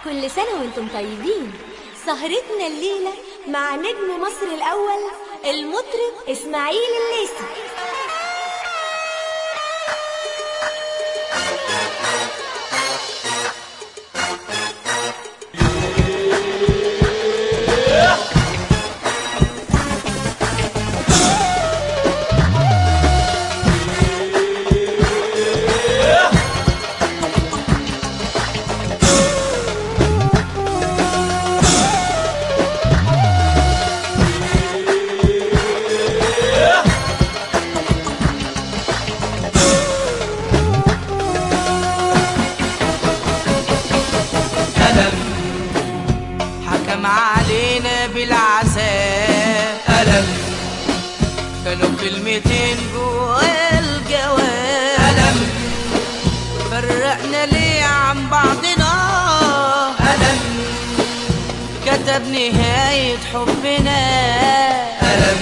كل سنة وانتم طيبين سهرتنا الليلة مع نجم مصر الأول المطرب إسماعيل الليثي ألم حكم علينا بالعذاب ألم كانوا كلمتين جوا الجواب ألم فرقنا ليه عن بعضنا ألم كتب نهاية حبنا ألم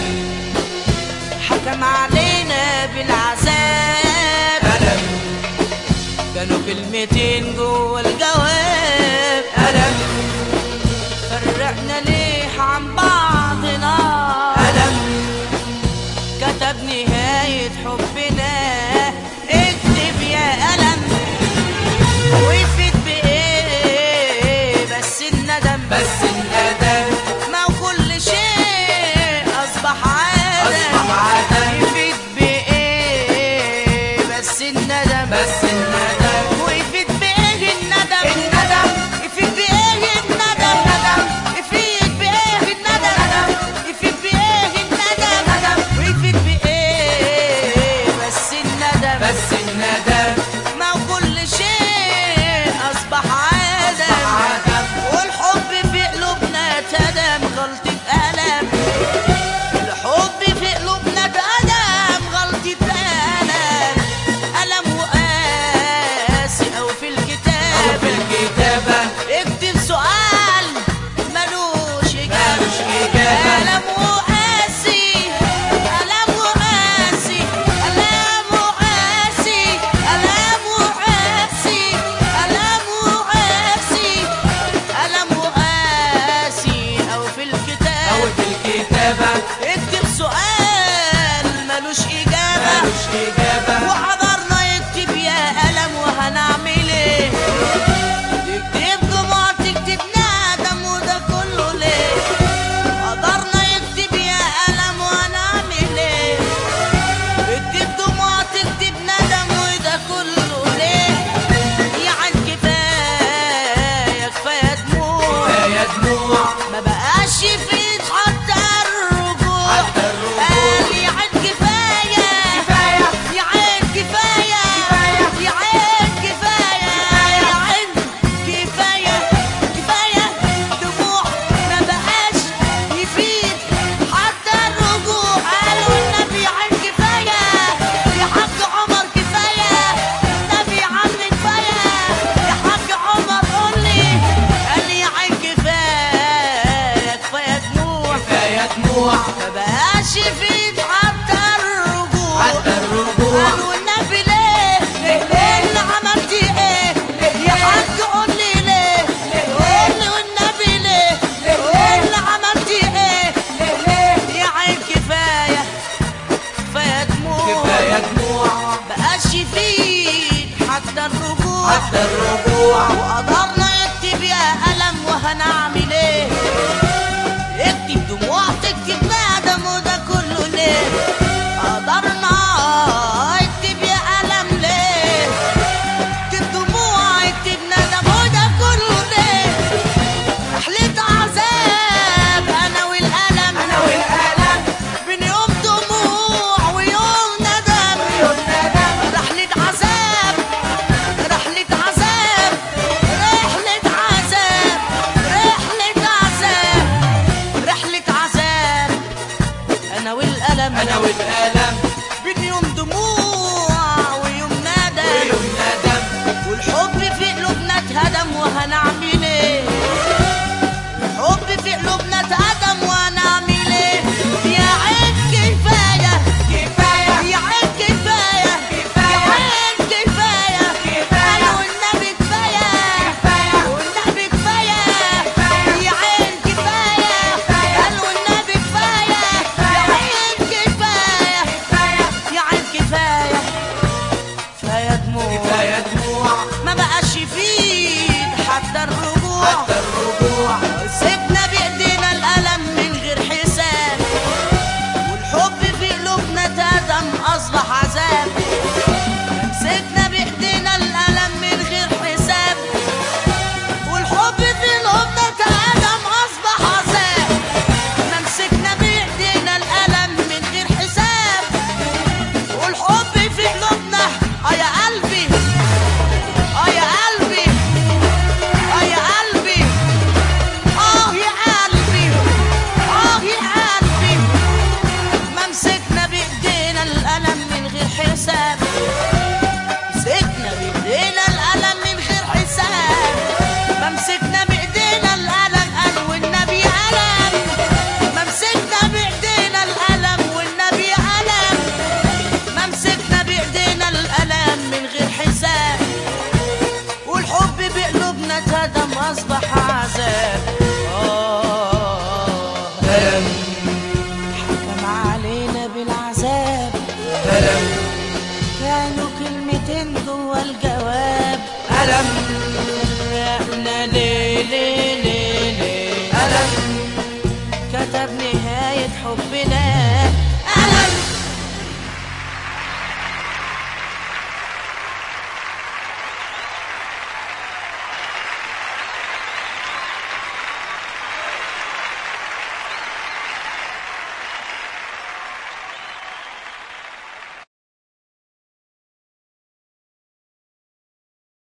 حكم علينا بالعذاب ألم كانوا كلمتين جوا الجواب ألم فرقنا ليه عن بعضنا ألم كتب نهاية حبنا اكتب يا ألم ويفيد بإيه بس الندم بس الندم ما كل شيء أصبح عادة أصبح عادة يفيد بإيه بس الندم بس الندم ويفيد بإيه الندم الندم يفيد بإيه الندم ندم يفيد بإيه الندم يفيد بإيه الندم ويفيد بإيه بس الندم بس الندم ما كل شيء أصبح عادة والحب في قلوبنا اتهدم غلطة ألم الحب في قلوبنا اتهدم غلطة ألم ألم وقاسي أو في الكتاب أو في الكتابة اكتب سؤال ملوش إجابة ألم وقاسي ألم وقاسي ألم وقاسي ألم وقاسي ألم وقاسي ألم وقاسي أو في الكتاب أو في الكتابة اكتب سؤال ملوش إجابة ملوش إجابة وحضرنا يكتب يا ألم وهنعمل إيه تكتب جمعة تكتب ندم وده كله ليه قدرنا يكتب يا ألم وهنعمل إيه اكتب دموع تكتب ندم وده كله ليه يا عن كفاية كفاية دموع كفاية دموع ما بقاش يفيد حتى الرجوع قال يا عن كفاية كفاية يا عين كفاية يا عين كفاية يا عين كفاية كفاية دموع ما بقاش يفيد حتى الرجوع قالوا النبي عن كفاية يا حاج عمر كفاية النبي عم كفاية يا حاج عمر قول لي قال لي يا عين كفاية كفاية دموع كفاية دموع ما بقاش يفيد حتى الرجوع حتى الرجوع قالوا النبي ليه ليه اللي عملتي ايه يا حاج قول لي ليه قول لي والنبي ليه ايه اللي عملتي ايه يا عين كفايه كفايه دموع كفايه دموع بقاش يفيد حتى الرجوع حتى الرجوع وقدرنا يكتب يا ألم وهنعمل ايه اكتب دموع تكتب ندم وده كله ليه قدرنا اكتب يا ألم ليه اكتب دموع اكتب ندم وده كله ليه رحلة عذاب أنا والألم أنا والألم بين يوم دموع ويوم ندم ويوم ندم رحلة عذاب رحلة عذاب رحلة عذاب رحلة عذاب رحلة عذاب أنا والألم أنا والألم بين يوم دموع ويوم ندم ويوم ندم والحب في قلوبنا اتهدم وهنعمل ايه الحب في قلوبنا اتهدم وهنعمل ايه يا عين كفايه كفايه يا عين كفايه كفايه يا عين كفايه كفايه والنبي كفايه كفايه والنبي كفايه أصبح عذاب